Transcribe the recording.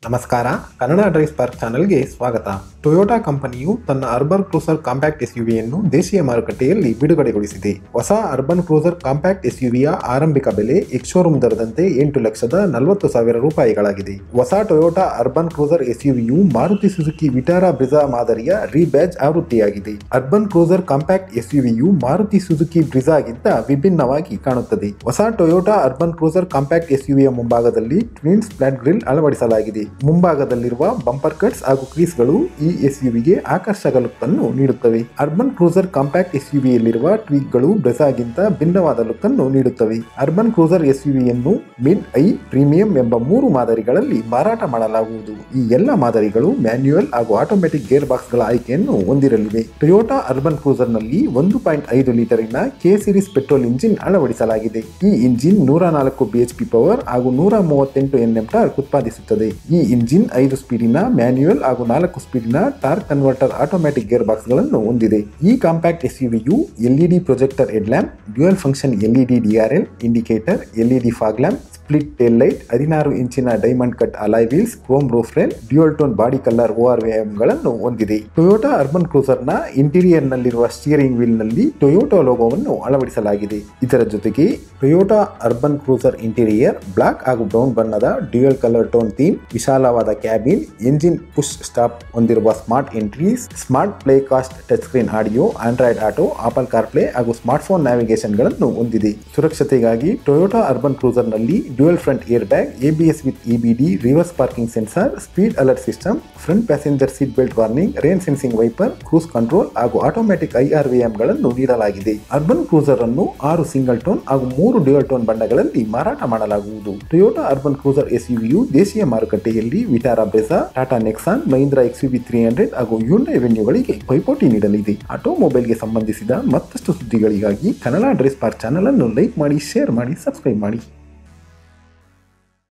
ನಮಸ್ಕಾರ Kannada drive spark ಚಾನೆಲ್ಗೆ ಸ್ವಾಗತ ಟೊಯೋಟಾ ಕಂಪನಿಯು ತನ್ನ ಅರ್ಬನ್ ಕ್ರೂಸರ್ ಕಾಂಪ್ಯಾಕ್ಟ್ ಎಸ್ಯುವಿಯನ್ನು ದೇಶೀಯ ಮಾರುಕಟ್ಟೆಯಲ್ಲಿ ಬಿಡುಗಡೆಗೊಳಿಸಿದೆ ಹೊಸ ಅರ್ಬನ್ ಕ್ರೂಸರ್ ಕಾಂಪ್ಯಾಕ್ಟ್ ಎಸ್ಯುವಿಯ ಆರಂಭಿಕ ಬೆಲೆ ಎಕ್ಸ್ಶೋರೂಮ್ ದರದಂತೆ ಎಂಟು ಲಕ್ಷದ ನಲವತ್ತು ಸಾವಿರ ರೂಪಾಯಿಗಳಾಗಿದೆ ಹೊಸ ಟೊಯೋಟಾ ಅರ್ಬನ್ ಕ್ರೂಸರ್ ಎಸ್ಯುವಿಯು ಮಾರುತಿ ಸುಜುಕಿ ವಿಟಾರಾ ಬ್ರಿಜಾ ಮಾದರಿಯ ರೀಬ್ಯಾಜ್ ಆವೃತ್ತಿಯಾಗಿದೆ ಅರ್ಬನ್ ಕ್ರೂಸರ್ ಕಾಂಪ್ಯಾಕ್ಟ್ ಎಸ್ಯುವಿಯು ಮಾರುತಿ ಸುಜುಕಿ ಬ್ರಿಜಾಗಿಂತ ವಿಭಿನ್ನವಾಗಿ ಕಾಣುತ್ತದೆ ಹೊಸ ಟೊಯೋಟಾ ಅರ್ಬನ್ ಕ್ರೂಸರ್ ಕಾಂಪ್ಯಾಕ್ಟ್ ಎಸ್ಯುವಿಯ ಮುಂಭಾಗದಲ್ಲಿ ಟ್ವಿನ್ಸ್ ಫ್ಲಾಟ್ ಗ್ರಿಲ್ ಅಳವಡಿಸಲಾಗಿದೆ ಮುಂಭಾಗದಲ್ಲಿರುವ ಬಂಪರ್ ಕಟ್ಸ್ ಹಾಗೂ ಕ್ರೀಸ್ಗಳು ಈ ಎಸ್ಯುವಿಗೆ ಆಕರ್ಷಕ ಲುಕ್ ಅನ್ನು ನೀಡುತ್ತವೆ ಅರ್ಬನ್ ಕ್ರೂಸರ್ ಕಾಂಪ್ಯಾಕ್ಟ್ ಎಸ್ಯುವಿಯಲ್ಲಿರುವ ಟ್ವೀಕ್ಗಳು ಬ್ರೆಸಾಗಿಂತ ಭಿನ್ನವಾದ ಲುಕ್ ಅನ್ನು ನೀಡುತ್ತವೆ ಅರ್ಬನ್ ಕ್ರೂಸರ್ ಎಸ್ಯುವಿಯನ್ನು ಮಿಡ್ ಐ ಪ್ರೀಮಿಯಂ ಎಂಬ ಮೂರು ಮಾದರಿಗಳಲ್ಲಿ ಮಾರಾಟ ಮಾಡಲಾಗುವುದು ಈ ಎಲ್ಲ ಮಾದರಿಗಳು ಮ್ಯಾನ್ಯುಯಲ್ ಹಾಗೂ ಆಟೋಮೆಟಿಕ್ ಗೇರ್ ಬಾಕ್ಸ್ಗಳ ಆಯ್ಕೆಯನ್ನು ಹೊಂದಿರಲಿವೆ ಟೊಯೋಟಾ ಅರ್ಬನ್ ಕ್ರೂಸರ್ನಲ್ಲಿ ಒಂದು ಪಾಯಿಂಟ್ ಐದು ಲೀಟರಿನ ಕೆ ಸಿರೀಸ್ ಪೆಟ್ರೋಲ್ ಇಂಜಿನ್ ಅಳವಡಿಸಲಾಗಿದೆ ಈ ಇಂಜಿನ್ ನೂರ ನಾಲ್ಕು ಬಿಎಚ್ಪಿ ಪವರ್ ಹಾಗೂ ನೂರ ಮೂವತ್ತೆಂಟು ಎನ್ಎಂ ಟಾರ್ಕ್ ಉತ್ಪಾದಿಸುತ್ತದೆ ಈ ಇಂಜಿನ್ ಐದು ಸ್ಪೀಡಿನ ಮ್ಯಾನ್ಯುಯಲ್ ಹಾಗೂ ನಾಲ್ಕು ಸ್ಪೀಡಿನ ಟಾರ್ಕ್ ಕನ್ವರ್ಟರ್ ಆಟೋಮ್ಯಾಟಿಕ್ ಗೇರ್ ಬಾಕ್ಸ್ಗಳನ್ನು ಹೊಂದಿದೆ ಈ ಕಾಂಪ್ಯಾಕ್ಟ್ ಎಸ್ಯುವಿಯು LED projector head lamp dual function LED DRL indicator LED fog lamp split tail light ಹದಿನಾರು ಇಂಚಿನ diamond cut alloy wheels chrome roof rail dual tone body colour OR ಗಳನ್ನು ಹೊಂದಿದೆ Toyota Urban ಕ್ರೂಸರ್ನ interior ನಲ್ಲಿರುವ steering wheel ನಲ್ಲಿ Toyota ಲೋಗೋವನ್ನು ಅಳವಡಿಸಲಾಗಿದೆ ಇದರ ಜೊತೆಗೆ Toyota Urban Cruiser interior black ಹಾಗೂ ಬ್ರೌನ್ ಬಣ್ಣದ ಡ್ಯೂಯಲ್ ಕಲರ್ ಟೋನ್ ಥೀಮ್ ವಿಶಾಲವಾದ ಕ್ಯಾಬಿನ್ ಎಂಜಿನ್ ಪುಷ್ ಸ್ಟಾಪ್ ಹೊಂದಿರುವ smart entries smart play cast touch screen audio Android Auto Apple CarPlay ಹಾಗೂ ಸ್ಮಾರ್ಟ್ಫೋನ್ ನ್ಯಾವಿಗೇಷನ್ ಗಳನ್ನು ಹೊಂದಿದೆ ಸುರಕ್ಷತೆಗಾಗಿ ಟೊಯೋಟಾ ಅರ್ಬನ್ ಕ್ರೂಸರ್ ನಲ್ಲಿ dual front air bag ABS with EBD reverse parking sensor speed alert system front passenger seat belt warning rain sensing wiper cruise control ಹಾಗೂ automatic IRVM ಗಳನ್ನು ನೀಡಲಾಗಿದೆ urban cruiser ಅನ್ನು ಆರು single tone ಹಾಗೂ ಮೂರು dual tone ಬಣ್ಣಗಳಲ್ಲಿ ಮಾರಾಟ ಮಾಡಲಾಗುವುದು ಟೊಯೋಟಾ ಅರ್ಬನ್ ಕ್ರೂಸರ್ ಎಸ್ಯುವಿಯು ದೇಶೀಯ ಮಾರುಕಟ್ಟೆಯಲ್ಲಿ Vitara Brezza Tata Nexon Mahindra XUV three hundred ಹಾಗೂ ಯೂಂಡೈ ವೆನ್ಯೂಗಳಿಗೆ ಪೈಪೋಟಿ ನೀಡಲಿದೆ ಆಟೋಮೊಬೈಲ್ಗೆ ಸಂಬಂಧಿಸಿದ ಮತ್ತಷ್ಟು ಸುದ್ದಿಗಳಿಗಾಗಿ ಕನ್ನಡ ಡ್ರೆಸ್ ಪಾರ್ಕ್ ಚಾನಲ್ ಅನ್ನು ಲೈಕ್ ಮಾಡಿ ಶೇರ್ ಮಾಡಿ ಸಬ್ಸ್ಕ್ರೈಬ್ ಮಾಡಿ